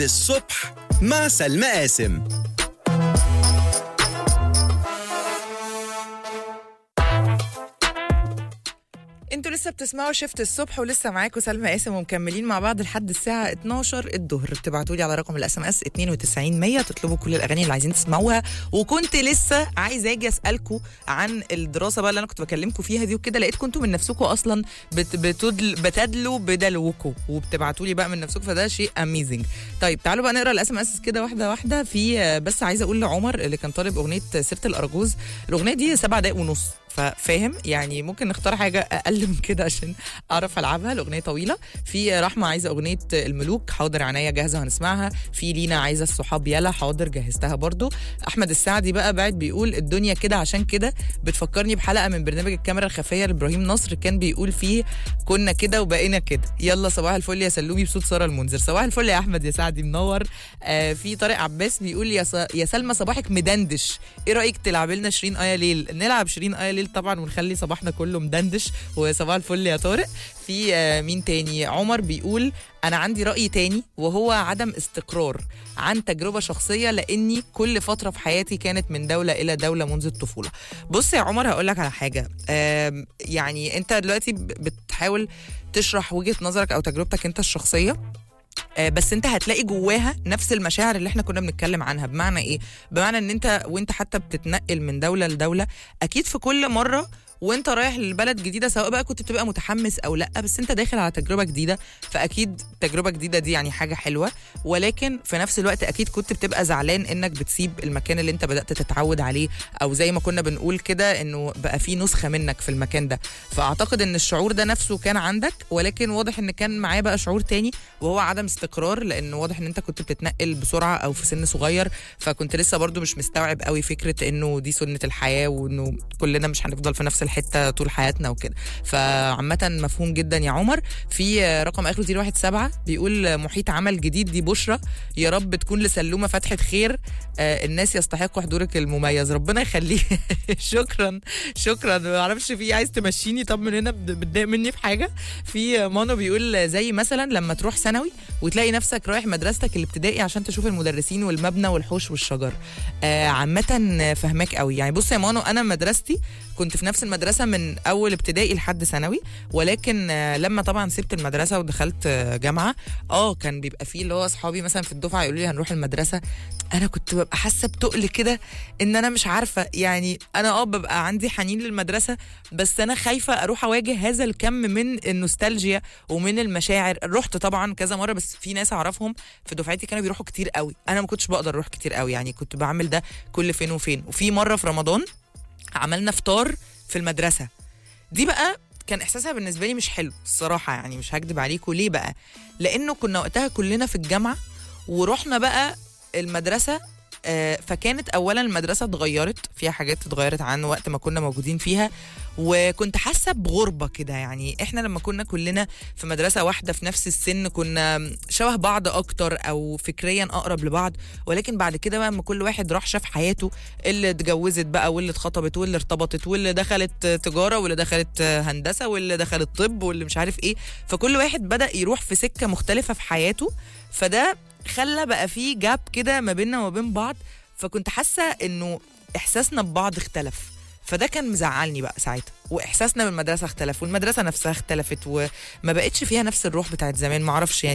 الصبح مع سلمى قاسم انتوا لسه بتسمعوا شفت الصبح ولسه معاكم سلمى قاسم ومكملين مع بعض لحد الساعه 12 الظهر بتبعتوا لي على رقم الاس ام اس 92 100 تطلبوا كل الاغاني اللي عايزين تسمعوها وكنت لسه عايزه اجي اسالكم عن الدراسه بقى اللي انا كنت بكلمكم فيها دي وكده لقيتكم انتوا من نفسكم اصلا بت بتدل بتدلوا بدلوكم وبتبعتوا لي بقى من نفسكم فده شيء اميزنج طيب تعالوا بقى نقرا الاس ام اس كده واحده واحده في بس عايزه اقول لعمر اللي كان طالب اغنيه سيره الاراجوز الاغنيه دي سبع دقايق ونص ففاهم يعني ممكن نختار حاجه اقل من كده عشان اعرف العبها الاغنيه طويله في رحمه عايزه اغنيه الملوك حاضر عينيا جاهزه هنسمعها في لينا عايزه الصحاب يلا حاضر جهزتها برضو احمد السعدي بقى بعد بيقول الدنيا كده عشان كده بتفكرني بحلقه من برنامج الكاميرا الخفيه لابراهيم نصر كان بيقول فيه كنا كده وبقينا كده يلا صباح الفل يا سلومي بصوت ساره المنذر صباح الفل يا احمد يا سعدي منور آه في طارق عباس بيقول يا س... يا سلمى صباحك مدندش ايه رايك تلعب لنا شيرين ايا ليل نلعب شيرين ايا ليل طبعا ونخلي صباحنا كله مدندش وصباح الفل يا طارق في آه مين تاني عمر بيقول انا عندي راي تاني وهو عدم استقرار عن تجربه شخصيه لاني كل فتره في حياتي كانت من دوله الى دوله منذ الطفوله بص يا عمر هقول لك على حاجه آم، يعني انت دلوقتي ب- بتحاول تشرح وجهه نظرك او تجربتك انت الشخصيه آه، بس انت هتلاقي جواها نفس المشاعر اللي احنا كنا بنتكلم عنها بمعنى ايه بمعنى ان انت وانت حتى بتتنقل من دوله لدوله اكيد في كل مره وانت رايح لبلد جديده سواء بقى كنت بتبقى متحمس او لا بس انت داخل على تجربه جديده فاكيد تجربه جديده دي يعني حاجه حلوه ولكن في نفس الوقت اكيد كنت بتبقى زعلان انك بتسيب المكان اللي انت بدات تتعود عليه او زي ما كنا بنقول كده انه بقى في نسخه منك في المكان ده فاعتقد ان الشعور ده نفسه كان عندك ولكن واضح ان كان معاه بقى شعور تاني وهو عدم استقرار لان واضح ان انت كنت بتتنقل بسرعه او في سن صغير فكنت لسه برضو مش مستوعب قوي فكره انه دي سنه الحياه وانه كلنا مش هنفضل في نفس الحته طول حياتنا وكده فعامه مفهوم جدا يا عمر في رقم اخره 017 بيقول محيط عمل جديد دي بشرى يا رب تكون لسلومه فتحه خير آه، الناس يستحقوا حضورك المميز ربنا يخليه شكرا شكرا ما اعرفش في عايز تمشيني طب من هنا بت- بتضايق مني في حاجه في مانو بيقول زي مثلا لما تروح ثانوي وتلاقي نفسك رايح مدرستك الابتدائي عشان تشوف المدرسين والمبنى والحوش والشجر آه عامه فهماك قوي يعني بص يا مانو انا مدرستي كنت في نفس المدرسه من اول ابتدائي لحد ثانوي ولكن آه لما طبعا سبت المدرسه ودخلت آه جامعه اه كان بيبقى فيه اللي هو اصحابي مثلا في الدفعه يقولوا لي هنروح المدرسه انا كنت ببقى حاسه بتقل كده ان انا مش عارفه يعني انا اه ببقى عندي حنين للمدرسه بس انا خايفه اروح اواجه هذا الكم من النوستالجيا ومن المشاعر رحت طبعا كذا مره بس في ناس اعرفهم في دفعتي كانوا بيروحوا كتير قوي انا ما كنتش بقدر اروح كتير قوي يعني كنت بعمل ده كل فين وفين وفي مره في رمضان عملنا فطار في المدرسه دي بقى كان احساسها بالنسبه لي مش حلو الصراحه يعني مش هكدب عليكم ليه بقى لانه كنا وقتها كلنا في الجامعه ورحنا بقى المدرسه آه، فكانت اولا المدرسه اتغيرت فيها حاجات اتغيرت عن وقت ما كنا موجودين فيها وكنت حاسه بغربه كده يعني احنا لما كنا كلنا في مدرسه واحده في نفس السن كنا شبه بعض اكتر او فكريا اقرب لبعض ولكن بعد كده بقى لما كل واحد راح شاف حياته اللي اتجوزت بقى واللي اتخطبت واللي ارتبطت واللي دخلت تجاره واللي دخلت هندسه واللي دخلت طب واللي مش عارف ايه فكل واحد بدا يروح في سكه مختلفه في حياته فده خلى بقى فيه جاب كده ما بيننا وما بين بعض فكنت حاسه انه احساسنا ببعض اختلف فده كان مزعلني بقى ساعتها واحساسنا بالمدرسه اختلف والمدرسه نفسها اختلفت وما بقتش فيها نفس الروح بتاعت زمان معرفش يعني